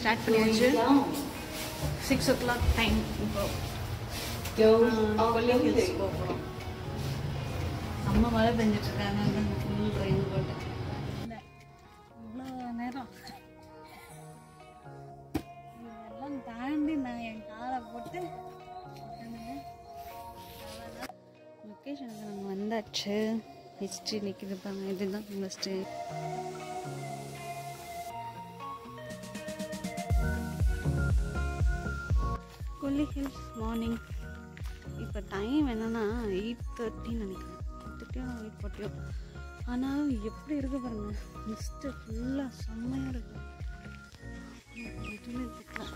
Start பண்ணியாச்சு six ஓ clock time இப்போ கொல்லி hills போகிறோம் அம்மா மழை பெஞ்சிட்டு இருக்காங்க அங்கே ஃபுல் ரெயின் போட்டு இவ்வளோ நேரம் இதெல்லாம் தாண்டி நான் என் காலை போட்டு லொக்கேஷனுக்கு நம்ம வந்தாச்சு ஹிஸ்ட்ரி நிற்கிது பாருங்க இதுதான் உங்கள் ஸ்டே கொல்லி ஹில்ஸ் மார்னிங் இப்போ டைம் என்னன்னா எயிட் தேர்ட்டின்னு நினைக்கிறேன் தேர்ட்டியோ எயிட் ஃபார்ட்டியோ ஆனால் எப்படி இருக்கு பாருங்க மிஸ்ட்டு ஃபுல்லாக செம்மையாக இருக்கு எதுவுமே தெரியல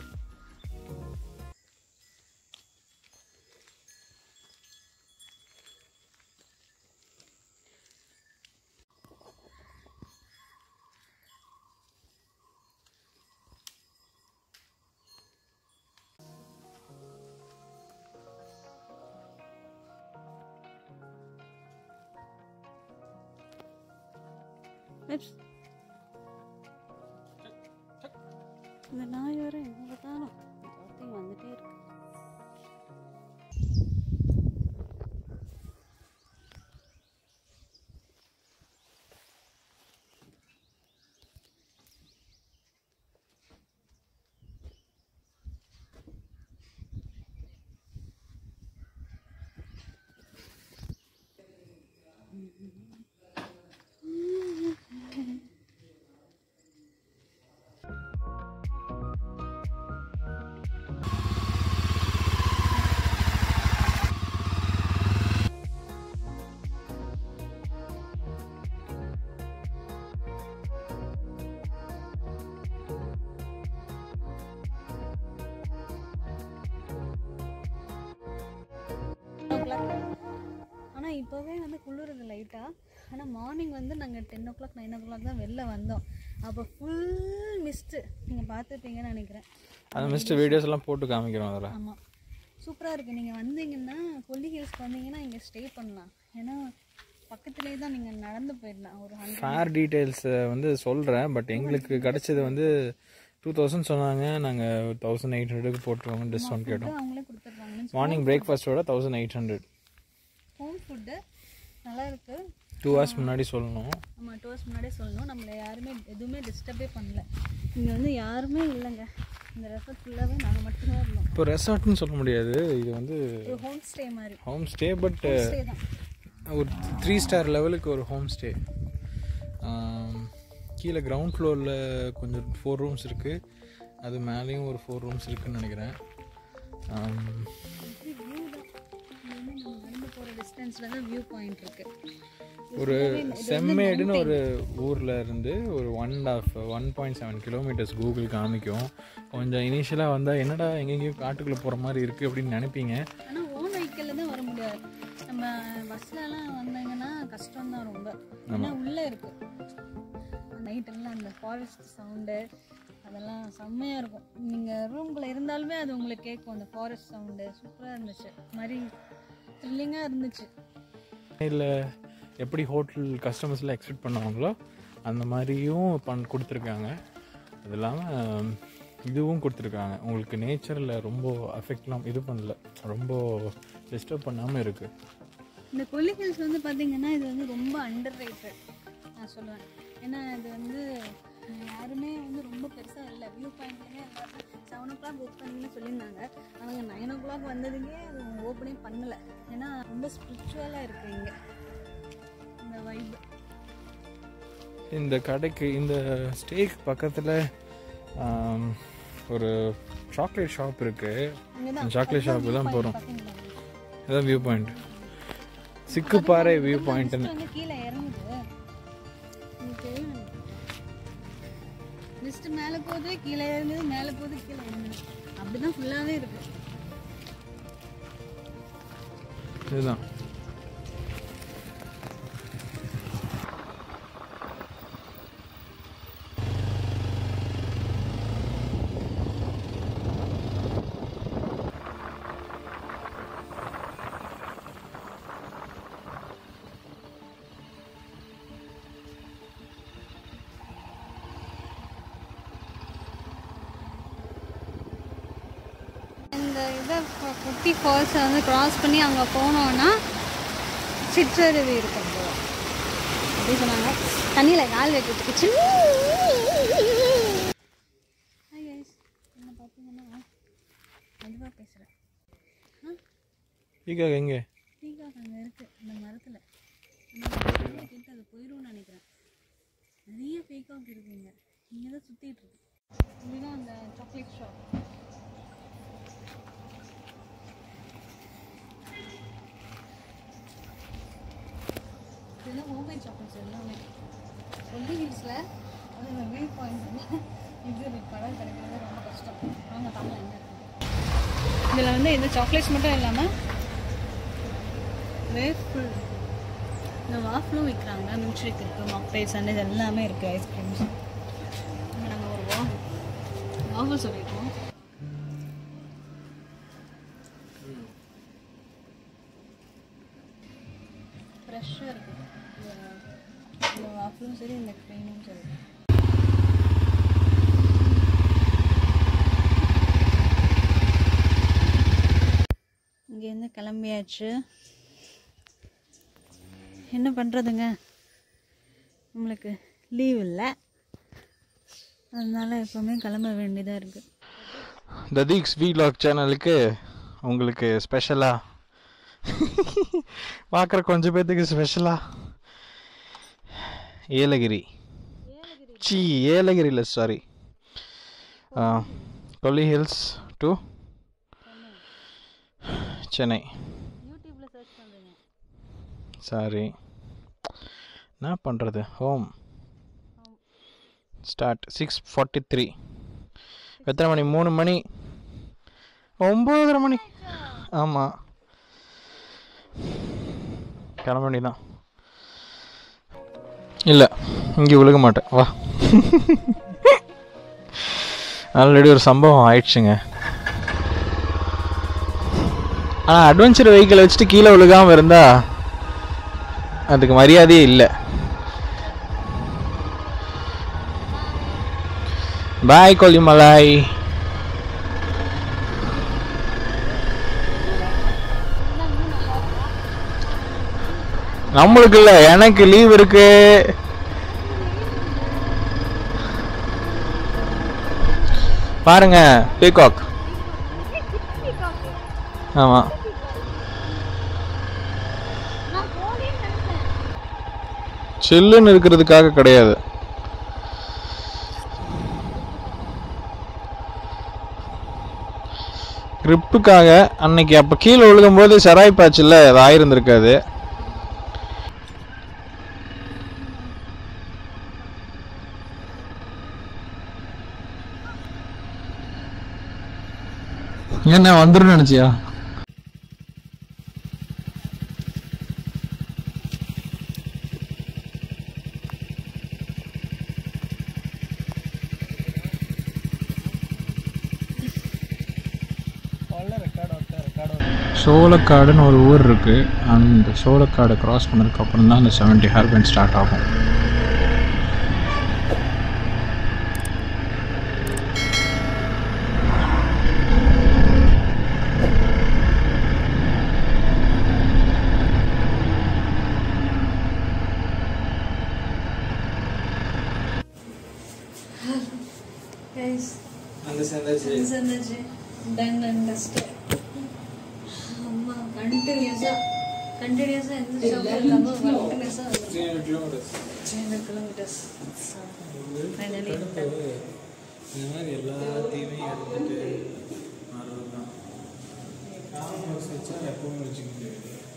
Oops. இந்த நாய் வேற எங்க பார்த்தாலும் பார்த்து வந்துட்டே இருக்கு ஆனால் இப்போவே வந்து குளிருது லைட்டாக ஆனால் மார்னிங் வந்து நாங்கள் ten o'clock nine o'clock தான் வெளில வந்தோம் அப்போ ஃபுல் மிஸ்ட்டு நீங்கள் பார்த்துருப்பீங்கன்னு நினைக்கிறேன் அந்த மிஸ்டர் வீடியோஸ் எல்லாம் போட்டு காமிக்கிறோம் அதில் ஆமாம் சூப்பராக இருக்குது நீங்கள் வந்தீங்கன்னா கொல்லி ஹில்ஸ்க்கு வந்தீங்கன்னா இங்கே ஸ்டே பண்ணலாம் ஏன்னா பக்கத்துலேயே தான் நீங்கள் நடந்து போயிடலாம் ஒரு ஹண்ட்ரட் ஃபேர் டீட்டெயில்ஸ் வந்து சொல்கிறேன் பட் எங்களுக்கு கிடைச்சது வந்து டூ தௌசண்ட் சொன்னாங்க நாங்கள் தௌசண்ட் எயிட் ஹண்ட்ரடுக்கு போட்டுருவோங்க டிஸ்கவுண்ட் கேட்டோம் அவங்களே கொடுத்துட்றாங்க மார்னிங் பிரேக்ஃபாஸ்ட்டோட thousand eight hundred home food நல்லா இருக்கு டூ ஹவர்ஸ் முன்னாடி சொல்லணும் நம்ம டூ ஹவர்ஸ் முன்னாடியே சொல்லணும் நம்மளை யாருமே எதுவுமே டிஸ்டர்பே பண்ணல இங்கே வந்து யாருமே இல்லைங்க இந்த ரெசார்ட் ஃபுல்லாகவே நாங்கள் மட்டும்தான் இருந்தோம் இப்போ ரெசார்ட்னு சொல்ல முடியாது இது வந்து ஒரு ஹோம் ஸ்டே மாதிரி ஹோம் ஸ்டே பட் ஸ்டே தான் ஒரு த்ரீ ஸ்டார் லெவலுக்கு ஒரு ஹோம் ஸ்டே கீழே கிரவுண்ட் ஃப்ளோரில் கொஞ்சம் ஃபோர் ரூம்ஸ் இருக்குது அது மேலேயும் ஒரு ஃபோர் ரூம்ஸ் இருக்குன்னு நினைக்கிறேன் ஆம், வியூ தான் இங்க வந்து நம்ம நடந்து போகிற டிஸ்டன்ஸில் தான் வியூ பாயிண்ட் இருக்கு ஒரு செம்மேடுன்னு ஒரு ஊரில் இருந்து ஒரு one of one point seven kilometres Google காமிக்கும் கொஞ்சம் இனிஷியலாக வந்தால் என்னடா எங்கெங்கேயோ காட்டுக்குள்ளே போகிற மாதிரி இருக்குது அப்படின்னு நினைப்பீங்க ஆனால் ஓன் வெஹிக்கிளில் தான் வர முடியாது நம்ம பஸ்லலாம் வந்தாங்கன்னா கஷ்டம் தான் ரொம்ப ஏன்னா உள்ளே இருக்கு நைட்டெல்லாம் அந்த ஃபாரஸ்ட் சவுண்டு அதெல்லாம் செம்மையாக இருக்கும் நீங்கள் ரூம்குள்ளே இருந்தாலுமே அது உங்களுக்கு கேட்கும் அந்த ஃபாரஸ்ட் சவுண்டு சூப்பராக இருந்துச்சு மாதிரி த்ரில்லிங்காக இருந்துச்சு இல்லை எப்படி ஹோட்டல் கஸ்டமர்ஸ்லாம் எக்ஸ்பெக்ட் பண்ணுவாங்களோ அந்த மாதிரியும் பண் கொடுத்துருக்காங்க அது இல்லாமல் இதுவும் கொடுத்துருக்காங்க உங்களுக்கு நேச்சரில் ரொம்ப அஃபெக்ட்லாம் இது பண்ணல ரொம்ப டிஸ்டர்ப் பண்ணாமல் இருக்குது இந்த கொல்லி ஹில்ஸ் வந்து பார்த்தீங்கன்னா இது வந்து ரொம்ப அண்டர் ரேட்டட் நான் சொல்லுவேன் ஏன்னா இது வந்து அஹ், யாருமே வந்து ரொம்ப பெருசாக இல்லை வியூ பாயிண்ட்லேயுமே செவன் ஓ கிளாக் புக் பண்ணி சொல்லியிருந்தாங்க ஆனால் நைன் ஓ கிளாக் வந்ததுக்கே அது ஓப்பனே பண்ணலை ஏன்னா ரொம்ப ஸ்பிரிச்சுவலாக இருக்குது இங்கே இந்த வைப் இந்த கடைக்கு இந்த ஸ்டேக் பக்கத்தில் ஒரு சாக்லேட் ஷாப் இருக்குது இங்கே தான் சாக்லேட் ஷாப்பு தான் போகிறோம் பார்த்தீங்களா இதான் வியூ பாயிண்ட் சிக்குப்பாறை வியூ பாயிண்ட்னு வந்து கீழே இறங்குது உங்களுக்கு மிஸ்ட் மேலே போகுது கீழே இறங்குது மேலே போகுது கீழே இறங்குது அப்படிதான் ஃபுல்லாகவே இருக்கு இதுதான் இதை ஃப- குட்டி ஃபால்ஸை வந்து கிராஸ் பண்ணி அங்கே போனோன்னா சிற்றருவி இருக்கும் போல அப்படி சொன்னாங்க தண்ணியில் கால் வைக்கிறதுக்கு சின்ன ஹாய் கைஸ் என்ன பார்த்தீங்கன்னா மெதுவாக பேசுகிறேன் ஈகா எங்கே பீகாக் அங்கே இருக்குது அந்த மரத்தில் கேட்டு அது போயிடும்னு நினைக்கிறேன் நிறைய பீகாக் இருக்குங்க இங்கே தான் சுற்றிட்டு இருக்கு இதுதான் அந்த சாக்லேட் ஷாப் இதெல்லாம் ஹோம்மேட் சாக்லேட்ஸ் எல்லாமே ஒல்லி ஹில்ஸில் அது இந்த வியூ பாயிண்ட் இது படம் கிடைக்கிறது ரொம்ப கஷ்டம் அவங்க தமிழ் என்ன இருக்குது இதில் வந்து இந்த சாக்லேட்ஸ் மட்டும் இல்லாமல் வேஃபுல் இந்த வாஃபுலும் விற்கிறாங்க மில்க் ஷேக் இருக்குது மாக்டைல்ஸ் அண்ட் இது எல்லாமே இருக்குது ஐஸ்கிரீம்ஸ் இங்கே நாங்கள் ஒரு வா வாஃபுல் சொல்லியிருக்கோம் ஃப்ரெஷ்ஷாக இருக்குது இந்த- இந்த வாஃபுலும் சரி இந்த க்ரீமும் சரி இங்கேருந்து கிளம்பியாச்சு என்ன பண்ணுறதுங்க நம்மளுக்கு லீவ் இல்லை அதனால எப்போவுமே கிளம்ப வேண்டியதாக இருக்குது ததீக்ஸ் வீலாக் சேனலுக்கு உங்களுக்கு ஸ்பெஷலாக பார்க்குற கொஞ்சம் பேர்த்துக்கு ஸ்பெஷலாக ஏலகிரி சி ஏலகிரி இல்லை sorry Kolli hills to Chennai யூடியூப்பில் சர்ச் பண்ணுறீங்க சாரி என்ன பண்ணுறது home start six forty three எத்தனை மணி மூணு மணி ஒம்பதரை மணி ஆமாம் கிளம்ப வேண்டியதான் இல்லை இங்கே விழுக மாட்டேன் வா ஆல்ரெடி ஒரு சம்பவம் ஆயிடுச்சுங்க ஆனால் அட்வென்ச்சர் வெஹிக்கிள் வச்சுட்டு கீழே விழுகாமல் இருந்தா அதுக்கு மரியாதையே இல்லை பாய் கொல்லிமலாய் நம்மளுக்கு இல்லை எனக்கு லீவ் இருக்கு பாருங்க பீகாக் ஆமாம் சில்லுன்னு இருக்கிறதுக்காக கிடையாது க்ரிப்புக்காக அன்னைக்கு அப்போ கீழே விழுகும்போது செராய்ப்பாச்சுல அது ஆயிருந்திருக்காது என்ன வந்துடும் நினச்சியா சோளக்காடுன்னு ஒரு ஊர் இருக்குது அந்த சோளக்காடை கிராஸ் பண்ணதுக்கு அப்புறம் தான் அந்த செவன்ட்டி ஹேர்பேண்ட் ஸ்டார்ட் ஆகும் கைஸ் அங்கே சேர்ந்தாச்சு சேர்ந்துச்சு டன் அண்ட் டஸ்ட் அம்மா கண்டினியூஸாக கண்டினியூஸாக எந்த ஷாப்பில் இருந்தாலும் கண்டினியூஸாக த்ரீ ஹண்ட்ரட் கிலோமீட்டர்ஸ் ஃபைனலி இந்த மாதிரி எல்லாத்தையுமே எடுத்துட்டு வர்றது தான் வச்சா எப்பவும் வச்சுக்க முடியாது